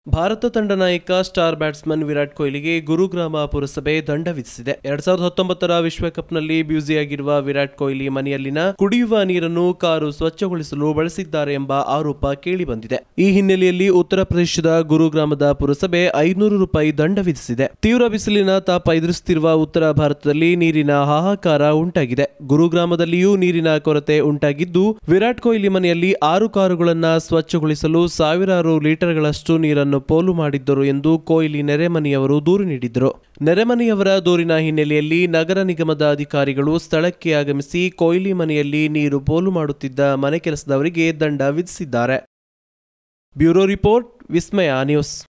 ಭಾರತ ತಂಡ ನಾಯಕ star batsman Virat ಕೊಹ್ಲಿಗೆ ಗುರುಗ್ರಾಮ ಪುರಸಭೆ ದಂಡ ವಿಧಿಸಿದೆ ಎರಡ್ ಸಾವಿರದ ಹತ್ತೊಂಬತ್ತರ ವಿಶ್ವಕಪ್ನಲ್ಲಿ ಬ್ಯೂಸಿಯಾಗಿರುವ ವಿರಾಟ್ ಕೊಹ್ಲಿ ಮನೆಯಲ್ಲಿನ ಕುಡಿಯುವ ನೀರನ್ನು ಕಾರು ಸ್ವಚ್ಛಗೊಳಿಸಲು ಬಳಸಿದ್ದಾರೆ ಎಂಬ ಆರೋಪ ಕೇಳಿಬಂದಿದೆ ಈ ಹಿನ್ನೆಲೆಯಲ್ಲಿ ಉತ್ತರ ಪ್ರದೇಶದ ಗುರುಗ್ರಾಮದ ಪುರಸಭೆ ಐನೂರು ರೂಪಾಯಿ ದಂಡ ವಿಧಿಸಿದೆ ತೀವ್ರ ಬಿಸಿಲಿನ ತಾಪ ಎದುರಿಸುತ್ತಿರುವ ಉತ್ತರ ಭಾರತದಲ್ಲಿ ನೀರಿನ ಹಾಹಾಕಾರ ಉಂಟಾಗಿದೆ ಗುರುಗ್ರಾಮದಲ್ಲಿಯೂ ನೀರಿನ ಕೊರತೆ ಉಂಟಾಗಿದ್ದು ವಿರಾಟ್ ಕೊಹ್ಲಿ ಮನೆಯಲ್ಲಿ ಆರು ಕಾರುಗಳನ್ನ ಸ್ವಚ್ಛಗೊಳಿಸಲು ಸಾವಿರಾರು ಲೀಟರ್ಗಳಷ್ಟು ನೀರನ್ನು ಪೋಲು ಮಾಡಿದ್ದರು ಎಂದು ಕೊಹ್ಲಿ ನೆರೆಮನೆಯವರು ದೂರು ನೀಡಿದ್ದರು ನೆರೆಮನೆಯವರ ದೂರಿನ ಹಿನ್ನೆಲೆಯಲ್ಲಿ ನಗರ ನಿಗಮದ ಅಧಿಕಾರಿಗಳು ಸ್ಥಳಕ್ಕೆ ಆಗಮಿಸಿ ಕೊಹ್ಲಿ ಮನೆಯಲ್ಲಿ ನೀರು ಪೋಲು ಮಾಡುತ್ತಿದ್ದ ಮನೆ ಕೆಲಸದವರಿಗೆ ದಂಡ ವಿಧಿಸಿದ್ದಾರೆ ಬ್ಯೂರೋ ರಿಪೋರ್ಟ್ ವಿಸ್ಮಯ ನ್ಯೂಸ್